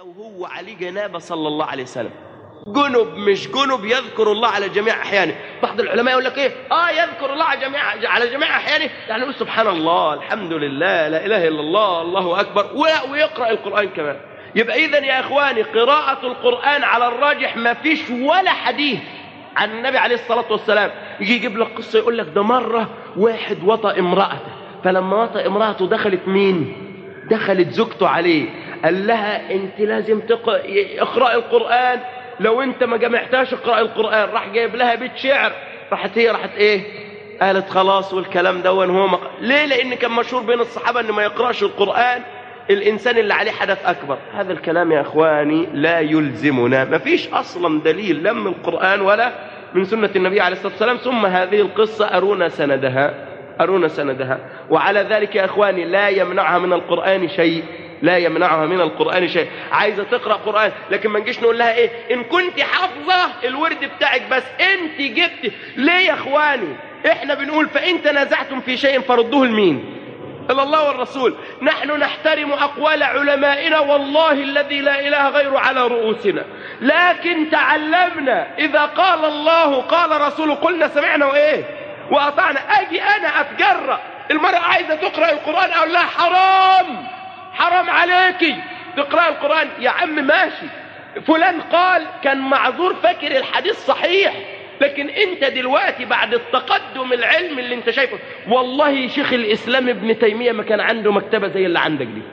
وهو عليه جنابه صلى الله عليه وسلم جنب مش جنب يذكر الله على جميع احيانه بعض العلماء يقول لك ايه اه يذكر الله على جميع على جميع احيانه يعني يقول سبحان الله الحمد لله لا اله الا الله الله اكبر و- ويقرا القران كمان يبقى اذا يا اخواني قراءه القران على الراجح ما فيش ولا حديث عن النبي عليه الصلاه والسلام يجي يجيب لك قصه يقول لك ده مره واحد وطأ امراته فلما وطأ امراته دخلت مين دخلت زوجته عليه قال لها انت لازم تقرأ اقرأ القرآن لو انت ما جمعتهاش اقرأ القرآن راح جايب لها بيت شعر راحت هي راحت ايه قالت خلاص والكلام ده هو مق... ليه لان كان مشهور بين الصحابة ان ما يقرأش القرآن الانسان اللي عليه حدث اكبر هذا الكلام يا اخواني لا يلزمنا ما فيش اصلا دليل لا من القرآن ولا من سنة النبي عليه الصلاة والسلام ثم هذه القصة أرونا سندها أرونا سندها وعلى ذلك يا أخواني لا يمنعها من القرآن شيء لا يمنعها من القرآن شيء عايزة تقرأ قرآن لكن ما نجيش نقول لها إيه إن كنت حافظة الورد بتاعك بس أنت جبت ليه يا أخواني إحنا بنقول فإن تنازعتم في شيء فردوه لمين إلى الله والرسول نحن نحترم أقوال علمائنا والله الذي لا إله غيره على رؤوسنا لكن تعلمنا إذا قال الله قال رسوله قلنا سمعنا وإيه وأطعنا أجي أنا أتجرأ المرأة عايزة تقرأ القرآن أقول لها حرام حرام عليكي تقرأ القرآن يا عم ماشي فلان قال كان معذور فاكر الحديث صحيح لكن انت دلوقتي بعد التقدم العلمي اللي انت شايفه والله شيخ الاسلام ابن تيمية ما كان عنده مكتبة زي اللي عندك دي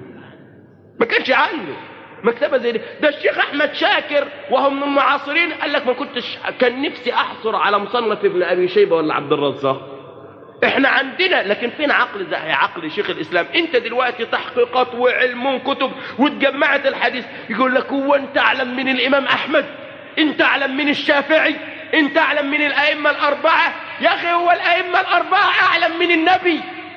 ما كانش عنده مكتبة زي دي ده الشيخ احمد شاكر وهو من المعاصرين قال لك ما كنتش كان نفسي احصر على مصنف ابن ابي شيبة ولا عبد الرزاق احنا عندنا لكن فين عقل زي عقل شيخ الاسلام انت دلوقتي تحقيقات وعلم وكتب واتجمعت الحديث يقول لك هو انت اعلم من الامام احمد انت اعلم من الشافعي انت اعلم من الائمه الاربعه يا اخي هو الائمه الاربعه اعلم من النبي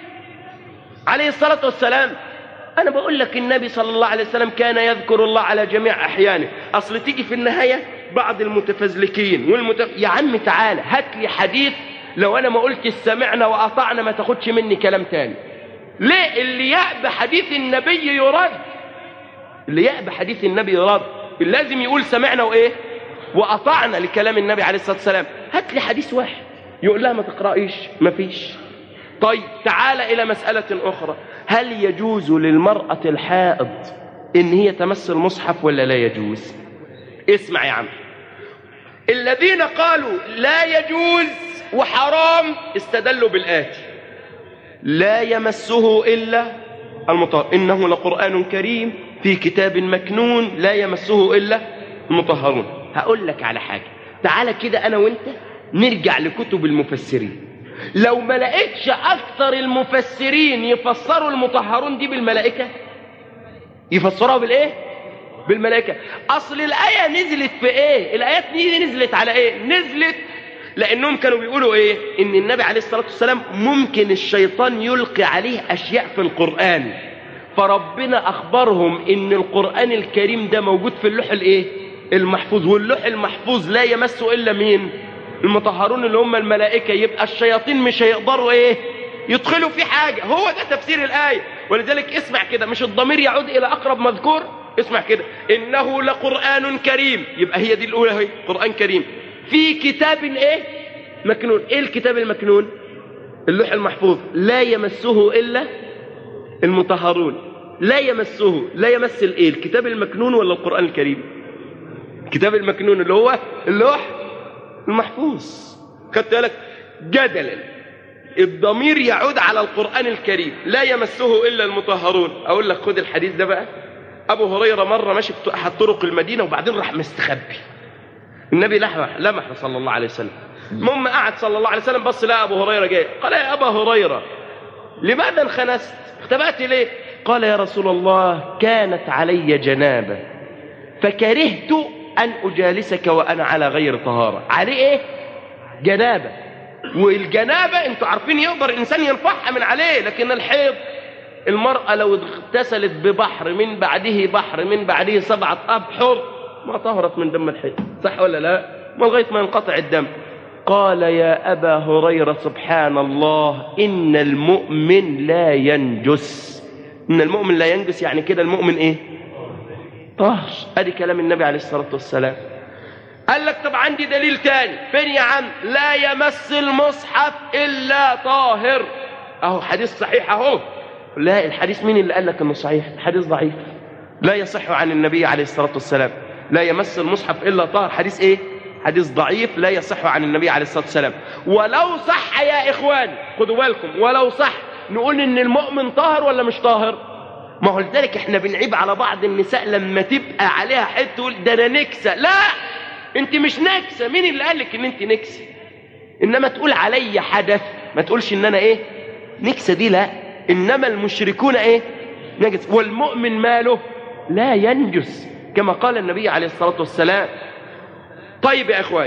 عليه الصلاه والسلام انا بقول لك النبي صلى الله عليه وسلم كان يذكر الله على جميع احيانه اصل تيجي في النهايه بعض المتفزلكين والمتف... يا عم تعالى هات لي حديث لو انا ما قلت سمعنا واطعنا ما تاخدش مني كلام تاني ليه اللي يأبى حديث النبي يرد اللي يأبى حديث النبي يرد لازم يقول سمعنا وايه واطعنا لكلام النبي عليه الصلاه والسلام هات لي حديث واحد يقول لها ما تقرايش ما فيش طيب تعال الى مساله اخرى هل يجوز للمراه الحائض ان هي تمس المصحف ولا لا يجوز اسمع يا عم الذين قالوا لا يجوز وحرام استدلوا بالآتي لا يمسه إلا المطهر إنه لقرآن كريم في كتاب مكنون لا يمسه إلا المطهرون هقول لك على حاجة تعالى كده أنا وإنت نرجع لكتب المفسرين لو ما لقيتش أكثر المفسرين يفسروا المطهرون دي بالملائكة يفسروها بالإيه؟ بالملائكة أصل الآية نزلت في إيه؟ الآيات دي نزلت على إيه؟ نزلت لانهم كانوا بيقولوا ايه ان النبي عليه الصلاه والسلام ممكن الشيطان يلقي عليه اشياء في القران فربنا اخبرهم ان القران الكريم ده موجود في اللوح الايه المحفوظ واللوح المحفوظ لا يمسه الا مين المطهرون اللي هم الملائكه يبقى الشياطين مش هيقدروا ايه يدخلوا في حاجه هو ده تفسير الايه ولذلك اسمع كده مش الضمير يعود الى اقرب مذكور اسمع كده انه لقران كريم يبقى هي دي الاولى اهي قران كريم في كتاب ايه مكنون ايه الكتاب المكنون اللوح المحفوظ لا يمسه الا المطهرون لا يمسه لا يمس الايه الكتاب المكنون ولا القران الكريم الكتاب المكنون اللي هو اللوح المحفوظ خدت بالك جدلا الضمير يعود على القران الكريم لا يمسه الا المطهرون اقول لك خد الحديث ده بقى ابو هريره مره ماشي في احد طرق المدينه وبعدين راح مستخبي النبي لمح لمح صلى الله عليه وسلم المهم قعد صلى الله عليه وسلم بص لقى ابو هريره جاي قال يا ابا هريره لماذا انخنست اختبأت ليه قال يا رسول الله كانت علي جنابه فكرهت ان اجالسك وانا على غير طهاره عليه ايه جنابه والجنابه انتوا عارفين يقدر الانسان ينفعها من عليه لكن الحيض المراه لو اغتسلت ببحر من بعده بحر من بعده سبعه ابحر ما طهرت من دم الحيض صح ولا لا ما لغايه ما ينقطع الدم قال يا ابا هريره سبحان الله ان المؤمن لا ينجس ان المؤمن لا ينجس يعني كده المؤمن ايه طاهر ادي كلام النبي عليه الصلاة والسلام قال لك طب عندي دليل تاني فين يا عم لا يمس المصحف الا طاهر اهو حديث صحيح اهو لا الحديث مين اللي قال لك انه صحيح الحديث ضعيف لا يصح عن النبي عليه الصلاة والسلام لا يمس المصحف الا طاهر حديث ايه حديث ضعيف لا يصح عن النبي عليه الصلاة والسلام ولو صح يا إخواني خدوا بالكم ولو صح نقول إن المؤمن طاهر ولا مش طاهر ما هو لذلك احنا بنعيب على بعض النساء لما تبقى عليها حته تقول ده انا نكسه لا انت مش نكسه مين اللي قال لك ان انت نكسه انما تقول علي حدث ما تقولش ان انا ايه نكسه دي لا انما المشركون ايه نجس والمؤمن ماله لا ينجس كما قال النبي عليه الصلاه والسلام طيب يا اخواني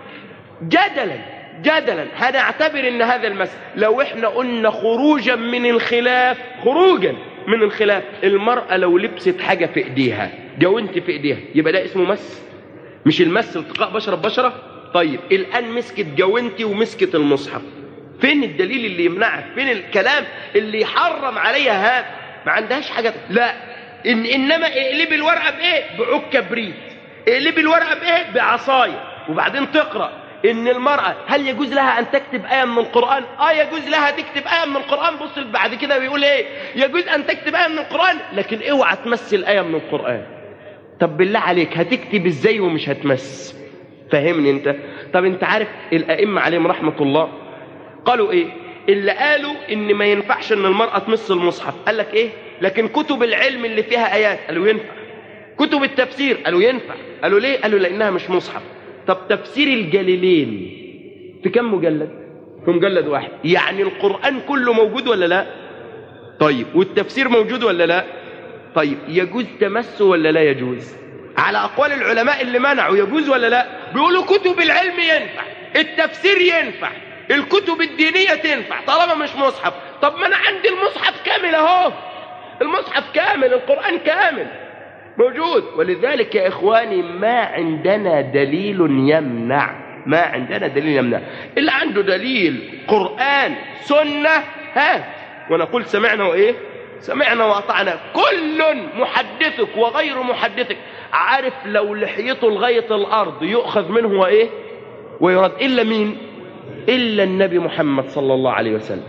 جدلا جدلا هنعتبر ان هذا المسألة لو احنا قلنا خروجا من الخلاف خروجا من الخلاف المرأة لو لبست حاجة في ايديها جوانت في ايديها يبقى ده اسمه مس مش المس التقاء بشرة ببشرة طيب الان مسكت جوانتي ومسكت المصحف فين الدليل اللي يمنعها فين الكلام اللي يحرم عليها هذا ما عندهاش حاجة لا إن انما اقلبي الورقة بايه بعود كبريت اقلبي الورقة بايه بعصاية وبعدين تقرأ ان المرأة هل يجوز لها ان تكتب آية من القرآن اه يجوز لها تكتب آية من القرآن بص بعد كده بيقول ايه يجوز ان تكتب آية من القرآن لكن اوعى تمثل آية من القرآن طب بالله عليك هتكتب ازاي ومش هتمس فهمني انت طب انت عارف الائمة عليهم رحمة الله قالوا ايه اللي قالوا ان ما ينفعش ان المرأة تمس المصحف قال لك ايه لكن كتب العلم اللي فيها ايات قالوا ينفع كتب التفسير قالوا ينفع قالوا ليه قالوا لانها مش مصحف طب تفسير الجليلين في كم مجلد في مجلد واحد يعني القرآن كله موجود ولا لا طيب والتفسير موجود ولا لا طيب يجوز تمسه ولا لا يجوز على أقوال العلماء اللي منعوا يجوز ولا لا بيقولوا كتب العلم ينفع التفسير ينفع الكتب الدينية تنفع طالما مش مصحف طب ما أنا عندي المصحف كامل أهو المصحف كامل القرآن كامل موجود ولذلك يا إخواني ما عندنا دليل يمنع ما عندنا دليل يمنع اللي عنده دليل قرآن سنة ها ونقول سمعنا وإيه سمعنا وأطعنا كل محدثك وغير محدثك عارف لو لحيته لغاية الأرض يؤخذ منه وإيه ويرد إلا مين إلا النبي محمد صلى الله عليه وسلم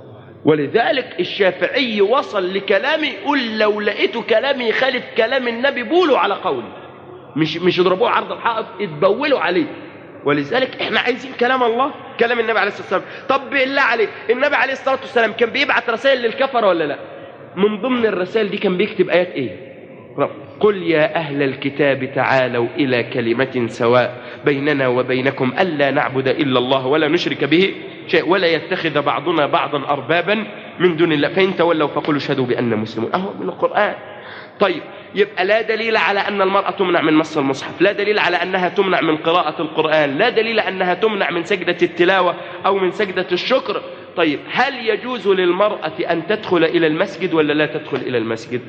ولذلك الشافعي وصل لكلامي يقول لو لقيته كلامي يخالف كلام النبي بولوا على قولي مش مش يضربوه عرض الحائط اتبولوا عليه ولذلك احنا عايزين كلام الله كلام النبي عليه الصلاه والسلام طب بالله عليك النبي عليه الصلاه والسلام كان بيبعت رسائل للكفر ولا لا من ضمن الرسائل دي كان بيكتب ايات ايه قل يا أهل الكتاب تعالوا إلى كلمة سواء بيننا وبينكم ألا نعبد إلا الله ولا نشرك به شيء ولا يتخذ بعضنا بعضا أربابا من دون الله فإن تولوا فقولوا اشهدوا بأننا مسلمون أهو من القرآن طيب يبقى لا دليل على أن المرأة تمنع من مس المصحف لا دليل على أنها تمنع من قراءة القرآن لا دليل أنها تمنع من سجدة التلاوة أو من سجدة الشكر طيب هل يجوز للمرأة أن تدخل إلى المسجد ولا لا تدخل إلى المسجد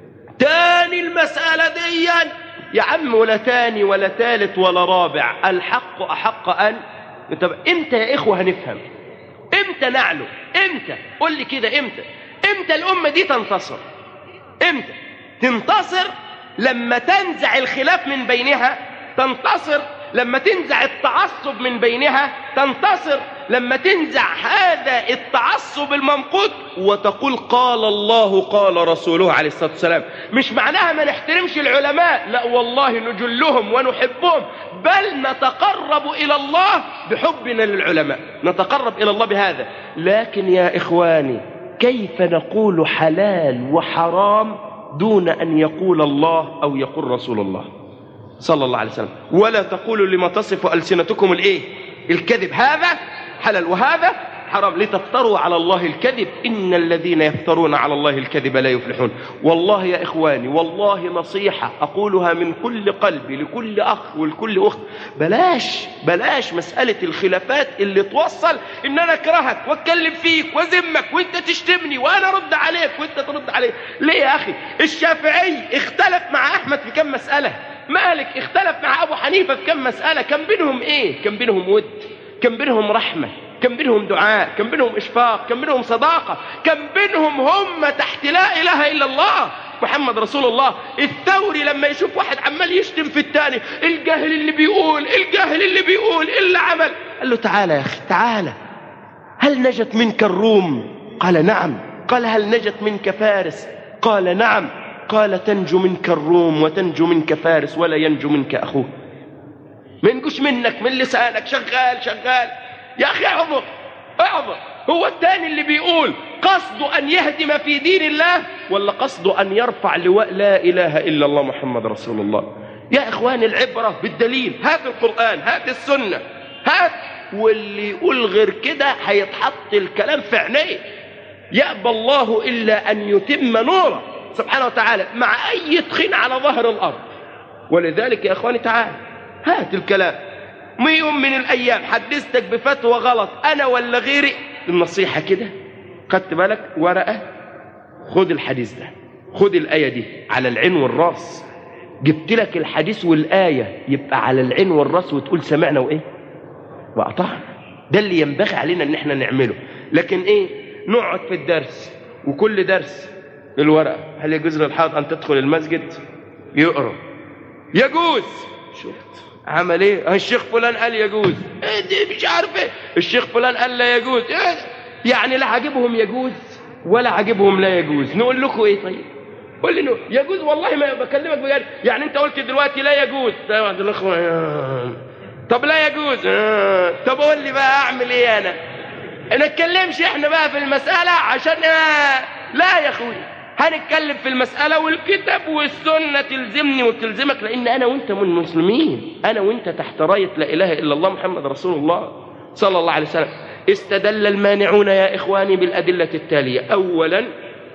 تاني المسألة دي يا عم ولا تاني ولا تالت ولا رابع الحق أحق أن طب امتى يا إخوة هنفهم امتى نعلو امتى قول لي كده امتى امتى الأمة دي تنتصر امتى تنتصر لما تنزع الخلاف من بينها تنتصر لما تنزع التعصب من بينها تنتصر لما تنزع هذا التعصب الممقوت وتقول قال الله قال رسوله عليه الصلاة والسلام مش معناها ما نحترمش العلماء لا والله نجلهم ونحبهم بل نتقرب إلى الله بحبنا للعلماء نتقرب إلى الله بهذا لكن يا إخواني كيف نقول حلال وحرام دون أن يقول الله أو يقول رسول الله صلى الله عليه وسلم ولا تقولوا لما تصف ألسنتكم الإيه الكذب هذا حلال وهذا حرام لتفتروا على الله الكذب إن الذين يفترون على الله الكذب لا يفلحون والله يا إخواني والله نصيحة أقولها من كل قلبي لكل أخ ولكل أخت بلاش بلاش مسألة الخلافات اللي توصل إن أنا أكرهك وأتكلم فيك وأذمك وأنت تشتمني وأنا أرد عليك وأنت ترد علي ليه يا أخي الشافعي اختلف مع أحمد في كم مسألة مالك اختلف مع أبو حنيفة في كم مسألة كان بينهم إيه كان بينهم ود كان بينهم رحمة كان بينهم دعاء كان بينهم إشفاق كان بينهم صداقة كان بينهم هم تحت لا إله إلا الله محمد رسول الله الثوري لما يشوف واحد عمال يشتم في التاني الجاهل اللي بيقول الجاهل اللي بيقول إيه اللي عمل قال له تعالى يا أخي تعالى هل نجت منك الروم قال نعم قال هل نجت منك فارس قال نعم قال تنجو منك الروم وتنجو منك فارس ولا ينجو منك أخوك ما ينجوش منك من لسانك شغال شغال يا أخي اعظم اعظم هو الثاني اللي بيقول قصده أن يهدم في دين الله ولا قصده أن يرفع لواء لا إله إلا الله محمد رسول الله يا إخواني العبرة بالدليل هات القرآن هات السنة هات واللي يقول غير كده هيتحط الكلام في عينيه يأبى الله إلا أن يتم نوره سبحانه وتعالى مع أي تخين على ظهر الأرض ولذلك يا إخواني تعالى هات الكلام ما يوم من الأيام حدثتك بفتوى غلط أنا ولا غيري النصيحة كده خدت بالك ورقة خد الحديث ده خد الآية دي على العين والراس جبت لك الحديث والآية يبقى على العين والراس وتقول سمعنا وإيه وأطعنا ده اللي ينبغي علينا ان احنا نعمله لكن ايه نقعد في الدرس وكل درس الورقة هل يجوز للحاض ان تدخل المسجد يقرأ يجوز شفت عمل ايه الشيخ فلان قال يجوز إيه دي مش عارف ايه الشيخ فلان قال لا يجوز إيه يعني لا عاجبهم يجوز ولا عاجبهم لا يجوز نقول لكم ايه طيب قول لي نو يجوز والله ما بكلمك بجد يعني انت قلت دلوقتي لا يجوز ده بعض الاخوه طب لا يجوز آه. طب قول لي بقى اعمل ايه انا ما نتكلمش احنا بقى في المساله عشان آه. لا يا اخويا هنتكلم في المسألة والكتاب والسنة تلزمني وتلزمك لأن أنا وأنت من المسلمين أنا وأنت تحت راية لا إله إلا الله محمد رسول الله صلى الله عليه وسلم استدل المانعون يا إخواني بالأدلة التالية أولا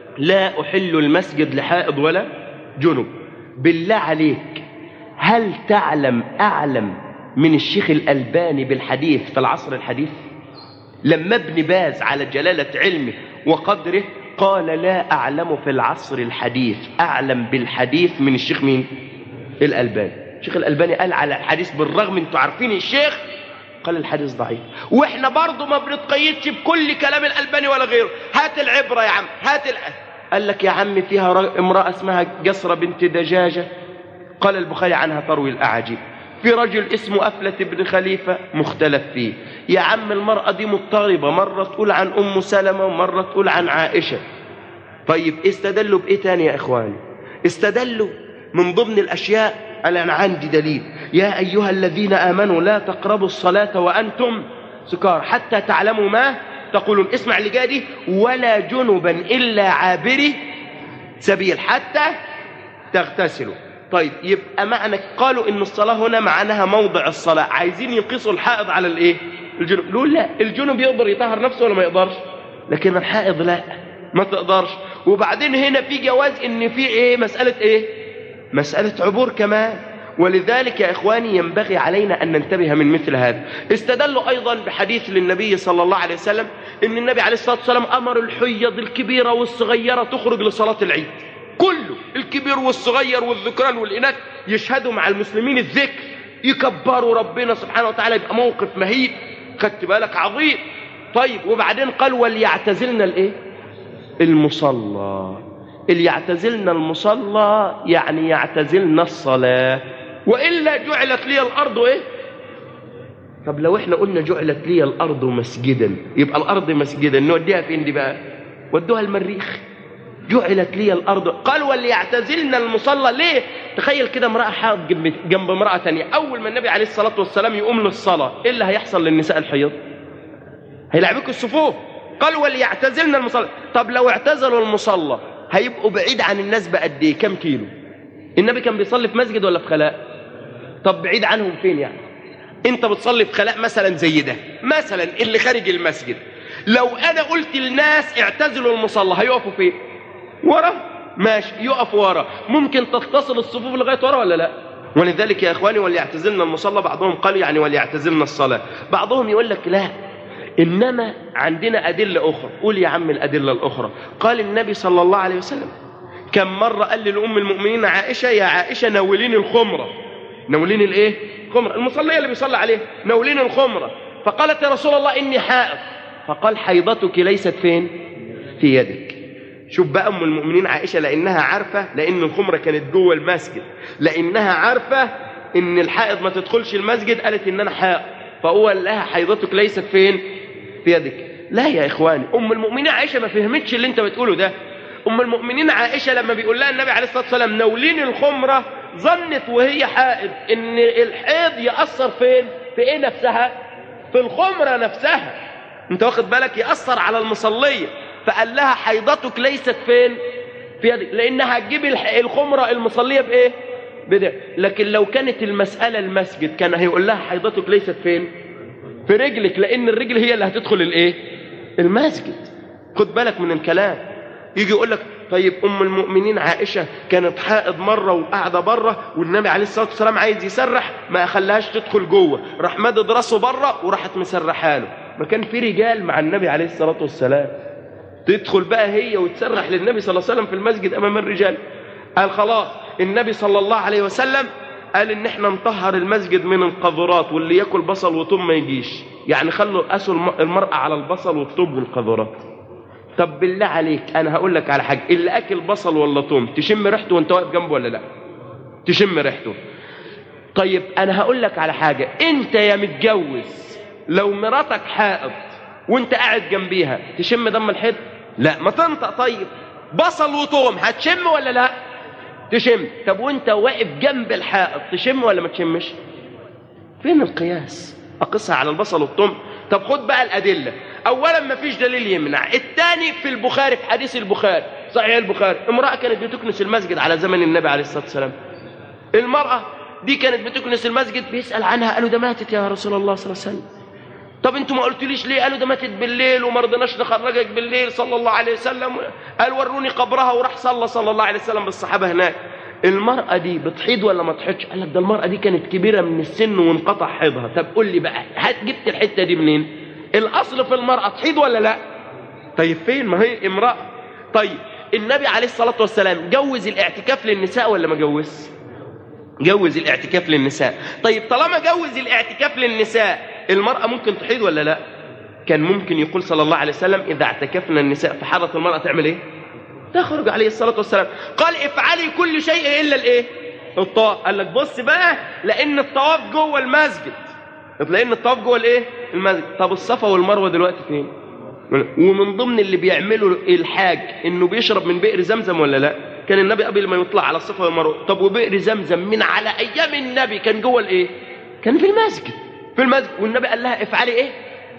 لا أحل المسجد لحائض ولا جنب بالله عليك هل تعلم أعلم من الشيخ الألباني بالحديث في العصر الحديث لما ابن باز على جلالة علمه وقدره قال لا أعلم في العصر الحديث أعلم بالحديث من الشيخ مين الألباني الشيخ الألباني قال على الحديث بالرغم انتوا عارفين الشيخ قال الحديث ضعيف واحنا برضو ما بنتقيدش بكل كلام الألباني ولا غيره هات العبرة يا عم هات ال... قال لك يا عم فيها امرأة اسمها جسرة بنت دجاجة قال البخاري عنها تروي الأعاجيب في رجل اسمه أفلة بن خليفة مختلف فيه يا عم المرأة دي مضطربة مرة تقول عن أم سلمة ومرة تقول عن عائشة طيب استدلوا بإيه تاني يا إخواني استدلوا من ضمن الأشياء قال أنا عندي دليل يا أيها الذين آمنوا لا تقربوا الصلاة وأنتم سكار حتى تعلموا ما تقولون اسمع اللي جاي دي ولا جنبا إلا عابري سبيل حتى تغتسلوا طيب يبقى معنى قالوا ان الصلاة هنا معناها موضع الصلاة عايزين يقيسوا الحائض على الايه الجنوب يقول لا الجنوب يقدر يطهر نفسه ولا ما يقدرش لكن الحائض لا ما تقدرش وبعدين هنا في جواز ان في ايه مسألة ايه مسألة عبور كمان ولذلك يا إخواني ينبغي علينا أن ننتبه من مثل هذا استدلوا أيضا بحديث للنبي صلى الله عليه وسلم أن النبي عليه الصلاة والسلام أمر الحيض الكبيرة والصغيرة تخرج لصلاة العيد كله الكبير والصغير والذكران والإناث يشهدوا مع المسلمين الذكر يكبروا ربنا سبحانه وتعالى يبقى موقف مهيب خدت بالك عظيم طيب وبعدين قال وليعتزلنا الايه المصلى اللي يعتزلنا المصلى يعني يعتزلنا الصلاة وإلا جعلت لي الأرض إيه طب لو احنا قلنا جعلت لي الأرض مسجدا يبقى الأرض مسجدا نوديها فين دي بقى ودوها المريخ جعلت لي الأرض قال وليعتزلنا المصلى ليه تخيل كده امرأة حاض جنب, جنب امرأة تانية أول ما النبي عليه الصلاة والسلام يقوم للصلاة إيه اللي هيحصل للنساء الحيض هيلعبكوا الصفوف قال وليعتزلنا المصلى طب لو اعتزلوا المصلى هيبقوا بعيد عن الناس بقد ايه كم كيلو النبي كان بيصلي في مسجد ولا في خلاء طب بعيد عنهم فين يعني انت بتصلي في خلاء مثلا زي ده مثلا اللي خارج المسجد لو انا قلت للناس اعتزلوا المصلى هيقفوا فين ورا ماشي يقف ورا ممكن تتصل الصفوف لغايه ورا ولا لا ولذلك يا اخواني وليعتزلنا المصلى بعضهم قال يعني وليعتزلنا الصلاه بعضهم يقول لك لا انما عندنا ادله اخرى قول يا عم الادله الاخرى قال النبي صلى الله عليه وسلم كم مره قال لام المؤمنين عائشه يا عائشه نوليني الخمره نوليني الايه خمره المصليه اللي بيصلي عليه نوليني الخمره فقالت يا رسول الله اني حائض فقال حيضتك ليست فين في يدك شوف بقى ام المؤمنين عائشه لانها عارفه لان الخمره كانت جوه المسجد لانها عارفه ان الحائض ما تدخلش المسجد قالت ان انا حائض فهو قال لها حيضتك ليست فين في يدك لا يا اخواني ام المؤمنين عائشه ما فهمتش اللي انت بتقوله ده ام المؤمنين عائشه لما بيقول لها النبي عليه الصلاه والسلام ناولين الخمره ظنت وهي حائض ان الحيض ياثر فين في ايه نفسها في الخمره نفسها انت واخد بالك ياثر على المصليه فقال لها حيضتك ليست فين في يدك لانها هتجيب الخمره المصليه بايه بده لكن لو كانت المساله المسجد كان هيقول لها حيضتك ليست فين في رجلك لان الرجل هي اللي هتدخل الايه المسجد خد بالك من الكلام يجي يقول لك طيب ام المؤمنين عائشه كانت حائض مره وقاعده بره والنبي عليه الصلاه والسلام عايز يسرح ما خلاهاش تدخل جوه راح مدد راسه بره وراحت مسرحه له ما كان في رجال مع النبي عليه الصلاه والسلام تدخل بقى هي وتسرح للنبي صلى الله عليه وسلم في المسجد امام الرجال قال خلاص النبي صلى الله عليه وسلم قال ان احنا نطهر المسجد من القذرات واللي ياكل بصل وثوم ما يجيش يعني خلوا قاسوا المرأة على البصل والثوم والقذرات طب بالله عليك انا هقول لك على حاجه اللي اكل بصل ولا ثوم تشم ريحته وانت واقف جنبه ولا لا تشم ريحته طيب انا هقول لك على حاجه انت يا متجوز لو مراتك حائض وانت قاعد جنبيها تشم دم الحيض لا ما تنطق طيب بصل وثوم هتشم ولا لا تشم طب وانت واقف جنب الحائط تشم ولا ما تشمش فين القياس اقصها على البصل والثوم طب خد بقى الادله اولا ما فيش دليل يمنع الثاني في البخاري في حديث البخاري صحيح البخاري امراه كانت بتكنس المسجد على زمن النبي عليه الصلاه والسلام المراه دي كانت بتكنس المسجد بيسال عنها قالوا ده ماتت يا رسول الله صلى الله عليه وسلم طب انتوا ما قلتليش ليه قالوا ده ماتت بالليل وما رضيناش نخرجك بالليل صلى الله عليه وسلم قال وروني قبرها وراح صلى صلى الله عليه وسلم بالصحابه هناك المرأة دي بتحيض ولا ما تحيضش؟ قال لك ده المرأة دي كانت كبيرة من السن وانقطع حيضها، طب قول لي بقى هات جبت الحتة دي منين؟ الأصل في المرأة تحيض ولا لا؟ طيب فين؟ ما هي امرأة. طيب النبي عليه الصلاة والسلام جوز الاعتكاف للنساء ولا ما جوز؟ جوز الاعتكاف للنساء. طيب طالما جوز الاعتكاف للنساء المرأة ممكن تحيض ولا لا؟ كان ممكن يقول صلى الله عليه وسلم إذا اعتكفنا النساء فحاضت المرأة تعمل إيه؟ تخرج عليه الصلاة والسلام قال افعلي كل شيء إلا الإيه الطواف قال لك بص بقى لأن الطواف جوه المسجد لأن الطواف جوه الإيه المسجد طب الصفا والمروة دلوقتي فين ومن ضمن اللي بيعملوا الحاج إنه بيشرب من بئر زمزم ولا لا كان النبي قبل ما يطلع على الصفا والمروة طب وبئر زمزم من على أيام النبي كان جوه الإيه كان في المسجد في المسجد والنبي قال لها افعلي إيه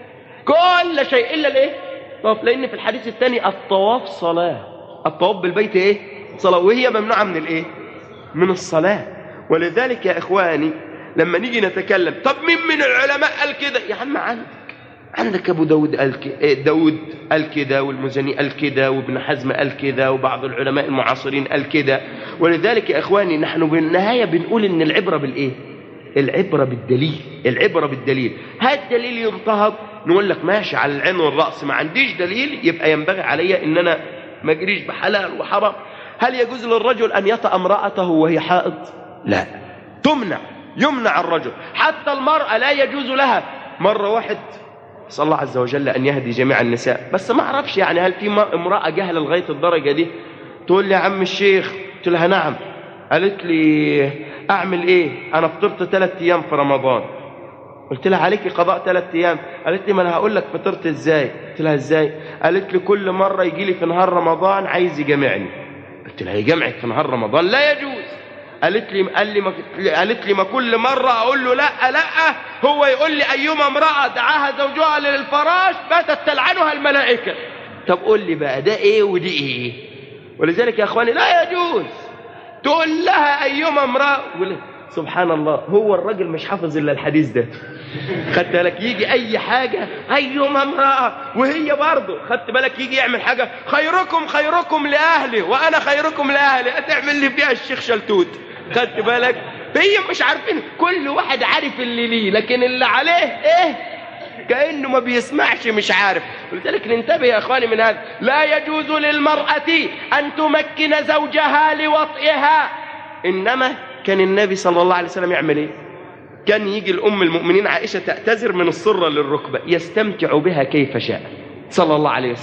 كل شيء إلا الإيه طب لأن في الحديث الثاني الطواف صلاة الطواف بالبيت ايه صلاة وهي ممنوعة من الايه من الصلاة ولذلك يا اخواني لما نيجي نتكلم طب مين من العلماء قال كده يا عم عندك عندك ابو داود قال كده داود قال كده والمزني قال كده وابن حزم قال كده وبعض العلماء المعاصرين قال كده ولذلك يا اخواني نحن بالنهايه بنقول ان العبره بالايه العبره بالدليل العبره بالدليل هذا الدليل ينتهض نقول لك ماشي على العين والراس ما عنديش دليل يبقى ينبغي علي ان انا ما اجريش بحلال وحرام هل يجوز للرجل أن يطأ امرأته وهي حائض لا تمنع يمنع الرجل حتى المرأة لا يجوز لها مرة واحد صلى الله عز وجل أن يهدي جميع النساء بس ما أعرفش يعني هل في امرأة جهلة لغاية الدرجة دي تقول لي يا عم الشيخ قلت لها نعم قالت لي أعمل إيه أنا فطرت ثلاث أيام في رمضان قلت لها عليكي قضاء ثلاث ايام قالت لي ما انا هقول لك فطرت ازاي قلت لها ازاي قالت لي كل مره يجي لي في نهار رمضان عايز يجامعني قلت لها يجامعك في نهار رمضان لا يجوز قالت لي قال لي ما قالت لي ما كل مره اقول له لا لا هو يقول لي ايما امراه دعاها زوجها للفراش باتت تلعنها الملائكه طب قول لي بقى ده ايه ودي ايه ولذلك يا اخواني لا يجوز تقول لها ايما امراه سبحان الله هو الراجل مش حافظ الا الحديث ده خدت بالك يجي اي حاجه ايما امراه وهي برضه خدت بالك يجي يعمل حاجه خيركم خيركم لاهله وانا خيركم لاهلي هتعمل لي فيها الشيخ شلتوت خدت بالك هي مش عارفين كل واحد عارف اللي ليه لكن اللي عليه ايه كانه ما بيسمعش مش عارف ولذلك ننتبه يا اخواني من هذا لا يجوز للمراه ان تمكن زوجها لوطئها انما كان النبي صلى الله عليه وسلم يعمل ايه كان يجي الام المؤمنين عائشه تعتذر من السره للركبه يستمتع بها كيف شاء صلى الله عليه وسلم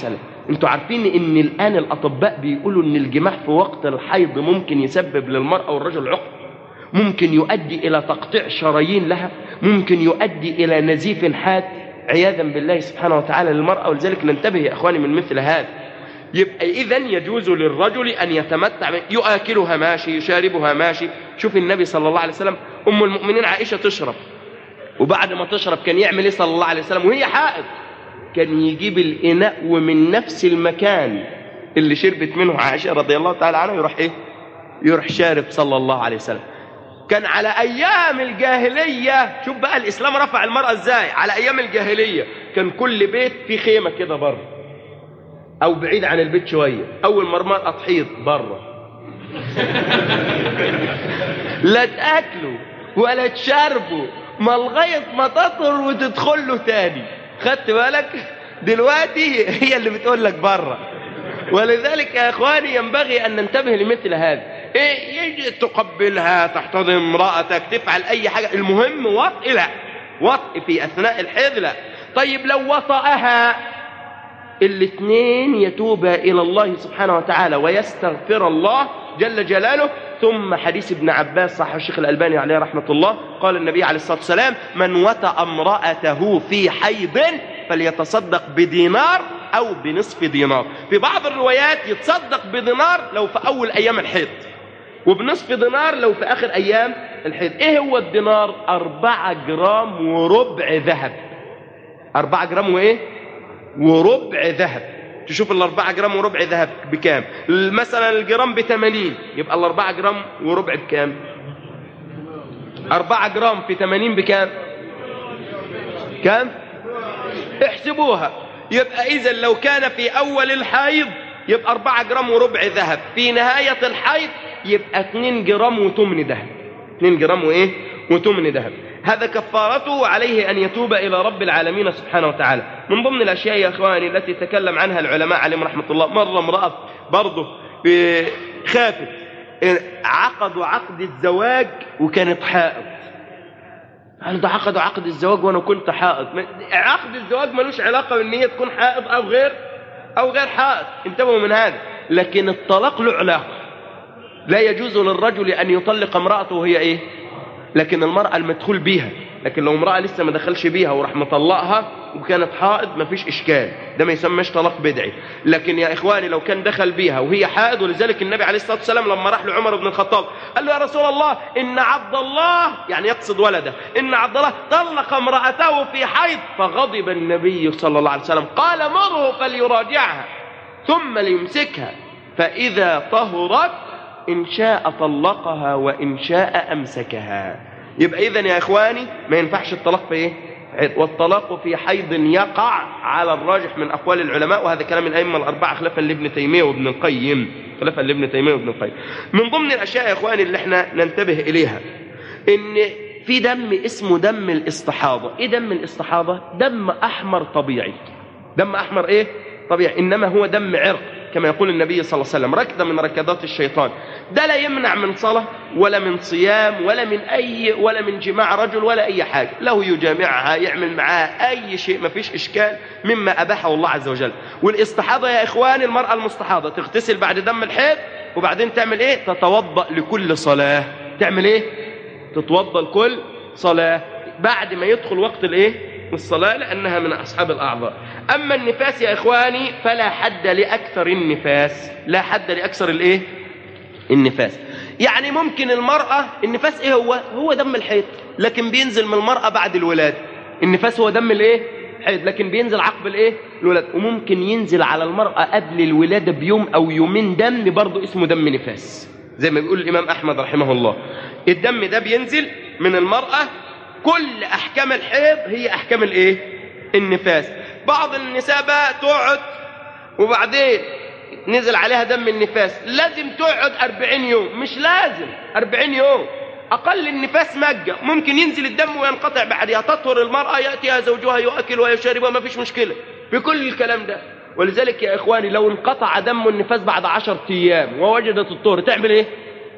انتوا عارفين ان الان الاطباء بيقولوا ان الجماع في وقت الحيض ممكن يسبب للمرأة والرجل عقد ممكن يؤدي الى تقطيع شرايين لها ممكن يؤدي الى نزيف حاد عياذا بالله سبحانه وتعالى للمرأة ولذلك ننتبه يا اخواني من مثل هذا يبقى اذا يجوز للرجل ان يتمتع يؤكلها ماشي يشاربها ماشي شوف النبي صلى الله عليه وسلم ام المؤمنين عائشة تشرب وبعد ما تشرب كان يعمل ايه صلى الله عليه وسلم وهي حائض كان يجيب الإناء ومن نفس المكان اللي شربت منه عائشة رضي الله تعالى عنها يروح إيه يروح شارب صلى الله عليه وسلم كان على أيام الجاهلية شوف بقى الإسلام رفع المرأة إزاي على أيام الجاهلية كان كل بيت في خيمة كده بره أو بعيد عن البيت شوية أول ما المرأة تحيض بره لا تاكلوا ولا تشربوا ما لغايه ما تطهر وتدخل له تاني خدت بالك دلوقتي هي اللي بتقول لك بره ولذلك يا اخواني ينبغي ان ننتبه لمثل هذا ايه يجي تقبلها تحتضن امرأتك تفعل اي حاجة المهم وطء لا وطء في اثناء الحيض لا طيب لو وطأها الاثنين يتوبا الى الله سبحانه وتعالى ويستغفر الله جل جلاله ثم حديث ابن عباس صح الشيخ الألباني عليه رحمة الله قال النبي عليه الصلاة والسلام من وطأ امرأته في حيض فليتصدق بدينار أو بنصف دينار في بعض الروايات يتصدق بدينار لو في أول أيام الحيض وبنصف دينار لو في آخر أيام الحيض إيه هو الدينار أربعة جرام وربع ذهب أربعة جرام وإيه وربع ذهب تشوف الأربعة جرام وربع ذهب بكام مثلا الجرام بثمانين يبقى الأربعة جرام وربع بكام أربعة جرام في ثمانين بكام كام احسبوها يبقى إذا لو كان في أول الحيض يبقى أربعة جرام وربع ذهب في نهاية الحيض يبقى 2 جرام وتمن ذهب 2 جرام وإيه وتمن ذهب هذا كفارته عليه أن يتوب إلى رب العالمين سبحانه وتعالى من ضمن الأشياء يا أخواني التي تكلم عنها العلماء عليهم رحمة الله مرة امرأة برضه خافت عقدوا عقد الزواج وكانت حائض قالوا ده عقدوا عقد الزواج وانا كنت حائض عقد الزواج ملوش علاقه بان هي تكون حائض او غير او غير حائض انتبهوا من هذا لكن الطلاق له علاقه لا يجوز للرجل ان يطلق امراته وهي ايه لكن المرأة المدخول بيها لكن لو امرأة لسه ما دخلش بيها وراح مطلقها وكانت حائض ما فيش إشكال ده ما يسمىش طلاق بدعي لكن يا إخواني لو كان دخل بيها وهي حائض ولذلك النبي عليه الصلاة والسلام لما راح لعمر بن الخطاب قال له يا رسول الله إن عبد الله يعني يقصد ولده إن عبد الله طلق امرأته في حيض فغضب النبي صلى الله عليه وسلم قال مره فليراجعها ثم ليمسكها فإذا طهرت إن شاء طلقها وإن شاء أمسكها يبقى إذن يا إخواني ما ينفعش الطلاق في إيه والطلاق في حيض يقع على الراجح من أقوال العلماء وهذا كلام الأئمة الأربعة خلافا لابن تيمية وابن القيم خلافا لابن تيمية وابن القيم من ضمن الأشياء يا إخواني اللي احنا ننتبه إليها إن في دم اسمه دم الاستحاضة إيه دم الاستحاضة دم أحمر طبيعي دم أحمر إيه طبيعي إنما هو دم عرق كما يقول النبي صلى الله عليه وسلم ركضة من ركضات الشيطان ده لا يمنع من صلاة ولا من صيام ولا من أي ولا من جماع رجل ولا أي حاجة له يجامعها يعمل معها أي شيء ما فيش إشكال مما أباحه الله عز وجل والاستحاضة يا إخواني المرأة المستحاضة تغتسل بعد دم الحيض وبعدين تعمل إيه تتوضأ لكل صلاة تعمل إيه تتوضأ لكل صلاة بعد ما يدخل وقت الإيه الصلاة لأنها من أصحاب الأعضاء أما النفاس يا إخواني فلا حد لأكثر النفاس لا حد لأكثر الإيه النفاس يعني ممكن المرأة النفاس إيه هو هو دم الحيض لكن بينزل من المرأة بعد الولادة النفاس هو دم الإيه حيض لكن بينزل عقب الإيه الولادة وممكن ينزل على المرأة قبل الولادة بيوم أو يومين دم برضه اسمه دم نفاس زي ما بيقول الإمام أحمد رحمه الله الدم ده بينزل من المرأة كل احكام الحيض هي احكام الايه النفاس بعض النساء بقى تقعد وبعدين نزل عليها دم النفاس لازم تقعد أربعين يوم مش لازم أربعين يوم أقل النفاس مجة ممكن ينزل الدم وينقطع بعدها تطهر المرأة يأتيها زوجها يؤكل ويشرب وما فيش مشكلة بكل الكلام ده ولذلك يا إخواني لو انقطع دم النفاس بعد عشر أيام ووجدت الطهر تعمل إيه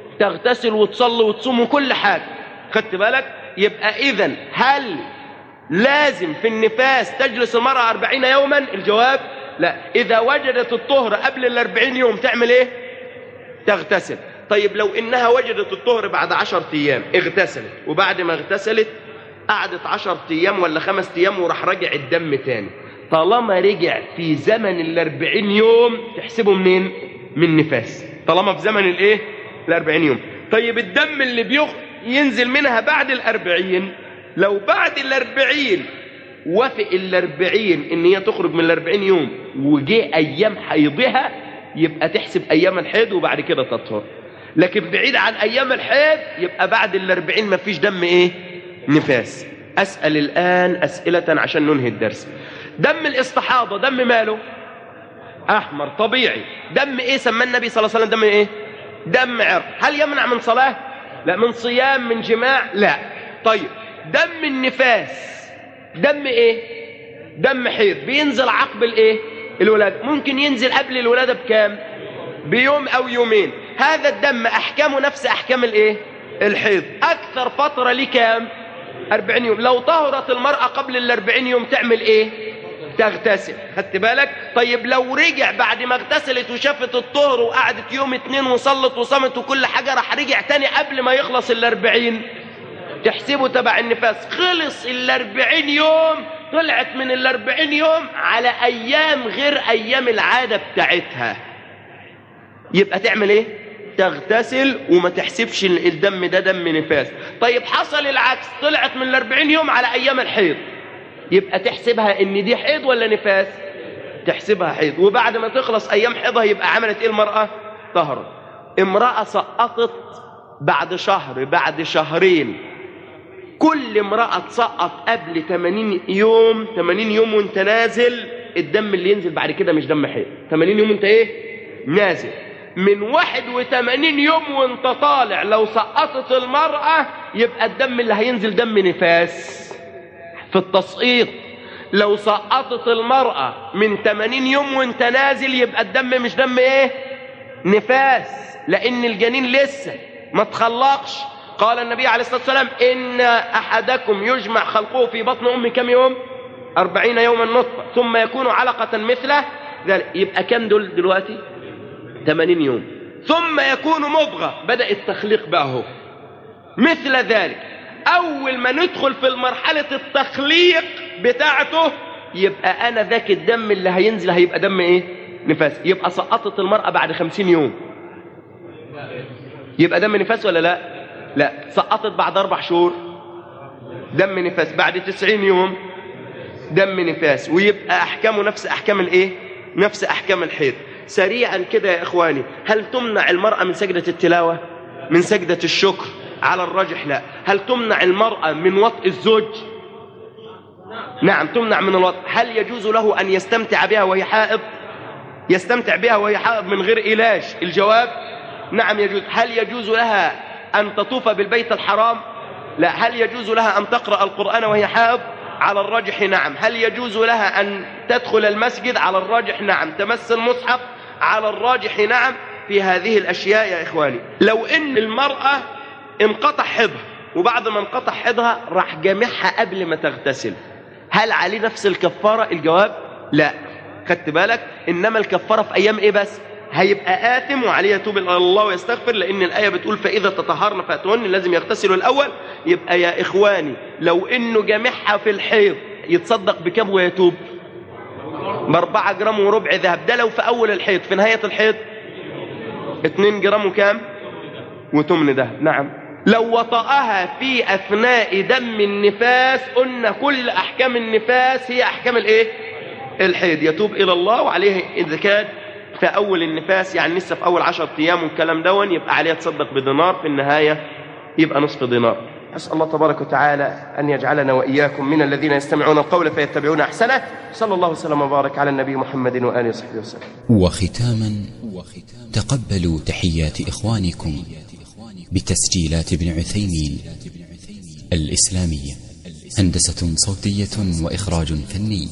تغتسل وتصلي وتصوم وكل حاجة خدت بالك يبقى إذا هل لازم في النفاس تجلس المرأة أربعين يوما الجواب لا إذا وجدت الطهر قبل الأربعين يوم تعمل إيه تغتسل طيب لو إنها وجدت الطهر بعد عشر أيام اغتسلت وبعد ما اغتسلت قعدت عشر أيام ولا خمس أيام وراح رجع الدم تاني طالما رجع في زمن الأربعين يوم تحسبه منين من نفاس طالما في زمن الايه الأربعين يوم طيب الدم اللي بيخ ينزل منها بعد الأربعين لو بعد الأربعين وافق الأربعين إن هي تخرج من الأربعين يوم وجه أيام حيضها يبقى تحسب أيام الحيض وبعد كده تطهر لكن بعيد عن أيام الحيض يبقى بعد الأربعين ما فيش دم إيه نفاس أسأل الآن أسئلة عشان ننهي الدرس دم الاستحاضة دم ماله أحمر طبيعي دم إيه سمى النبي صلى الله عليه وسلم دم إيه دم عرق هل يمنع من صلاة لا من صيام من جماع لا طيب دم النفاس دم إيه دم حيض بينزل عقب الإيه الولادة ممكن ينزل قبل الولادة بكام بيوم أو يومين هذا الدم أحكامه نفس أحكام الإيه الحيض أكثر فترة ليه كام أربعين يوم لو طهرت المرأة قبل الأربعين يوم تعمل إيه تغتسل خدت بالك طيب لو رجع بعد ما اغتسلت وشافت الطهر وقعدت يوم اتنين وصلت وصمت وكل حاجة راح رجع تاني قبل ما يخلص الأربعين تحسبه تبع النفاس خلص الأربعين يوم طلعت من الأربعين يوم على أيام غير أيام العادة بتاعتها يبقى تعمل ايه تغتسل وما تحسبش الدم ده دم نفاس طيب حصل العكس طلعت من الأربعين يوم على أيام الحيض يبقى تحسبها ان دي حيض ولا نفاس تحسبها حيض وبعد ما تخلص ايام حيضها يبقى عملت ايه المرأة طهرت امرأة سقطت بعد شهر بعد شهرين كل امرأة تسقط قبل 80 يوم 80 يوم وانت نازل الدم اللي ينزل بعد كده مش دم حيض 80 يوم انت ايه نازل من 81 يوم وانت طالع لو سقطت المرأة يبقى الدم اللي هينزل دم نفاس في التسقيط لو سقطت المرأة من 80 يوم وانت نازل يبقى الدم مش دم ايه نفاس لان الجنين لسه ما تخلقش قال النبي عليه الصلاة والسلام إن أحدكم يجمع خلقه في بطن أمه كم يوم أربعين يوما نطفة ثم يكون علقة مثله ذلك يبقى كم دول دلوقتي 80 يوم ثم يكون مضغة بدأ التخليق بقى هو مثل ذلك أول ما ندخل في مرحلة التخليق بتاعته يبقى أنا ذاك الدم اللي هينزل هيبقى دم إيه نفاس يبقى سقطت المرأة بعد خمسين يوم يبقى دم نفاس ولا لا لا سقطت بعد أربع شهور دم نفاس بعد تسعين يوم دم نفاس ويبقى أحكامه نفس أحكام الإيه نفس أحكام الحيض سريعا كده يا إخواني هل تمنع المرأة من سجدة التلاوة من سجدة الشكر على الراجح لا هل تمنع المرأة من وطء الزوج نعم تمنع من الوطء هل يجوز له أن يستمتع بها وهي حائض يستمتع بها وهي حائض من غير إلاج الجواب نعم يجوز هل يجوز لها أن تطوف بالبيت الحرام لا هل يجوز لها أن تقرأ القرآن وهي حائض على الراجح نعم هل يجوز لها أن تدخل المسجد على الراجح نعم تمس المصحف على الراجح نعم في هذه الأشياء يا إخواني لو إن المرأة انقطع حيضها وبعد ما انقطع حيضها راح جامعها قبل ما تغتسل هل عليه نفس الكفارة الجواب لا خدت بالك إنما الكفارة في أيام إيه بس هيبقى آثم وعليه يتوب إلى الله ويستغفر لأن الآية بتقول فإذا تطهرن فأتون لازم يغتسلوا الأول يبقى يا إخواني لو إنه جامعها في الحيض يتصدق بكم ويتوب بأربعة جرام وربع ذهب ده لو في أول الحيض في نهاية الحيض اتنين جرام وكام وتمن ذهب نعم لو وطأها في أثناء دم النفاس قلنا كل أحكام النفاس هي أحكام الإيه الحيض يتوب إلى الله وعليه إذا كان في أول النفاس يعني لسه في أول عشر أيام والكلام دون يبقى عليه تصدق بدينار في النهاية يبقى نصف دينار أسأل الله تبارك وتعالى أن يجعلنا وإياكم من الذين يستمعون القول فيتبعون أحسنه صلى الله وسلم وبارك على النبي محمد وآله وصحبه وسلم وختاما تقبلوا تحيات إخوانكم بتسجيلات ابن عثيمين الإسلامية هندسة صوتية وإخراج فني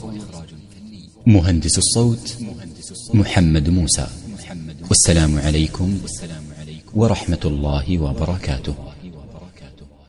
مهندس الصوت محمد موسى والسلام عليكم ورحمة الله وبركاته